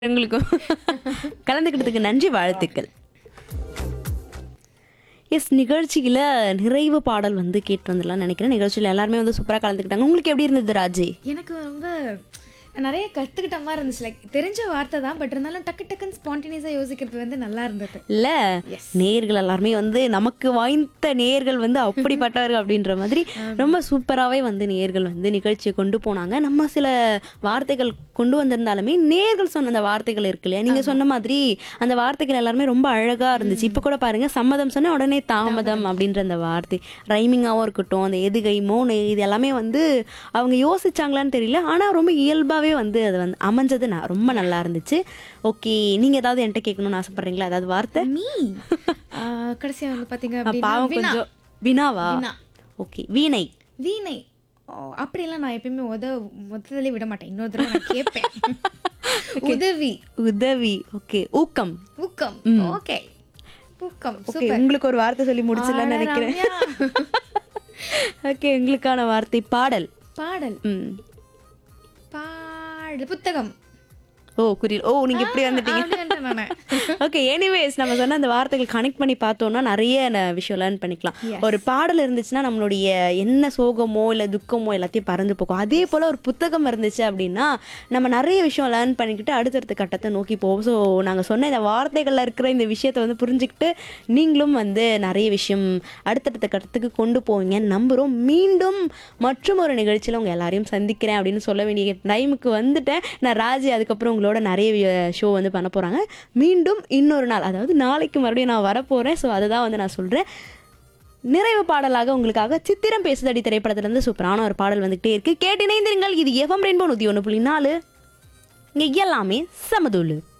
உங்களுக்கும் கலந்துக்கிட்டதுக்கு நன்றி வாழ்த்துக்கள் எஸ் நிகழ்ச்சியில் நிறைவு பாடல் வந்து கேட்டு வந்துடலாம் நினைக்கிறேன் நிகழ்ச்சியில் எல்லாருமே வந்து சூப்பராக கலந்துக்கிட்டாங்க உங்களுக்கு எப்படி இருந்தது ராஜி எனக்கு ரொம்ப நிறைய கற்றுக்கிட்ட மாதிரி இருந்துச்சு லைக் தெரிஞ்ச வார்த்தை தான் பட் இருந்தாலும் டக்கு டக்குன்னு ஸ்பான்டேனியஸாக யோசிக்கிறது வந்து நல்லா இருந்தது இல்லை நேர்கள் எல்லாருமே வந்து நமக்கு வாய்ந்த நேர்கள் வந்து அப்படிப்பட்டவர்கள் அப்படின்ற மாதிரி ரொம்ப சூப்பராகவே வந்து நேர்கள் வந்து நிகழ்ச்சியை கொண்டு போனாங்க நம்ம சில வார்த்தைகள் கொண்டு வந்திருந்தாலுமே நேர்கள் சொன்ன அந்த வார்த்தைகள் இருக்கு இல்லையா நீங்கள் சொன்ன மாதிரி அந்த வார்த்தைகள் எல்லாருமே ரொம்ப அழகாக இருந்துச்சு இப்போ கூட பாருங்க சம்மதம் சொன்ன உடனே தாமதம் அப்படின்ற அந்த வார்த்தை ரைமிங்காகவும் இருக்கட்டும் அந்த எதுகை மோனு இது எல்லாமே வந்து அவங்க யோசிச்சாங்களான்னு தெரியல ஆனால் ரொம்ப இயல்பாகவே வந்து அது வந்து அமைஞ்சது நான் ரொம்ப நல்லா இருந்துச்சு ஓகே நீங்கள் ஏதாவது என்கிட்ட கேட்கணும்னு ஆசைப்படுறீங்களா ஏதாவது வார்த்தை மீ கடைசியாக வந்து பார்த்தீங்க ஆ, அப்படின்னா பாவம் வினா. கொஞ்சம் வினாவா வினா. ஓகே வீணை வீணை ஓ, அப்படியெல்லாம் நான் எப்பயுமே உத மொத்தத்திலே விட மாட்டேன் இன்னொரு தடவை நான் கேட்பேன் உதவி உதவி ஓகே ஊக்கம் ஊக்கம் ஓகே ஊக்கம் ஓகே உங்களுக்கு ஒரு வார்த்தை சொல்லி முடிச்சிடலாம்னு ஆட நினைக்கிறேன் ரம்யா. ஓகே உங்களுக்கான வார்த்தை பாடல் பாடல் ம் பாடல் புத்தகம் ஓ குறியல் ஓ நீங்க இப்படி வந்துட்டீங்க அப்படின்ட்டு நானு. ஓகே எனிவேஸ் நம்ம சொன்ன அந்த வார்த்தைகள் கனெக்ட் பண்ணி பார்த்தோம்னா நிறைய ந- விஷயம் லேர்ன் பண்ணிக்கலாம் ஒரு பாடல் இருந்துச்சுன்னா நம்மளுடைய என்ன சோகமோ இல்லை துக்கமோ எல்லாத்தையும் பறந்து போகும் அதே போல் ஒரு புத்தகம் இருந்துச்சு அப்படின்னா நம்ம நிறைய விஷயம் லேர்ன் பண்ணிக்கிட்டு அடுத்தடுத்த கட்டத்தை நோக்கி போவோம் ஸோ நாங்கள் சொன்ன இந்த வார்த்தைகளில் இருக்கிற இந்த விஷயத்தை வந்து புரிஞ்சுக்கிட்டு நீங்களும் வந்து நிறைய விஷயம் அடுத்தடுத்த கட்டத்துக்கு கொண்டு போவீங்கன்னு நம்புகிறோம் மீண்டும் மற்றும் ஒரு நிகழ்ச்சியில் உங்கள் எல்லாரையும் சந்திக்கிறேன் அப்படின்னு சொல்ல வேண்டிய டைமுக்கு வந்துட்டேன் நான் ராஜி அதுக்கப்புறம் உங்களோட நிறைய ஷோ வந்து பண்ண போகிறாங்க மீண்டும் இன்னொரு நாள் அதாவது நாளைக்கு மறுபடியும் நான் வரப்போகிறேன் ஸோ அதை தான் வந்து நான் சொல்கிறேன் நிறைவு பாடலாக உங்களுக்காக சித்திரம் பேசுதடி திரைப்படத்திலிருந்து சூப்பரான ஒரு பாடல் வந்துகிட்டே இருக்கு கேட்டு இணைந்திருங்கள் இது எஃப்எம் ரெயின்போ நூற்றி ஒன்று புள்ளி நாலு இங்கே எல்லாமே சமதூளு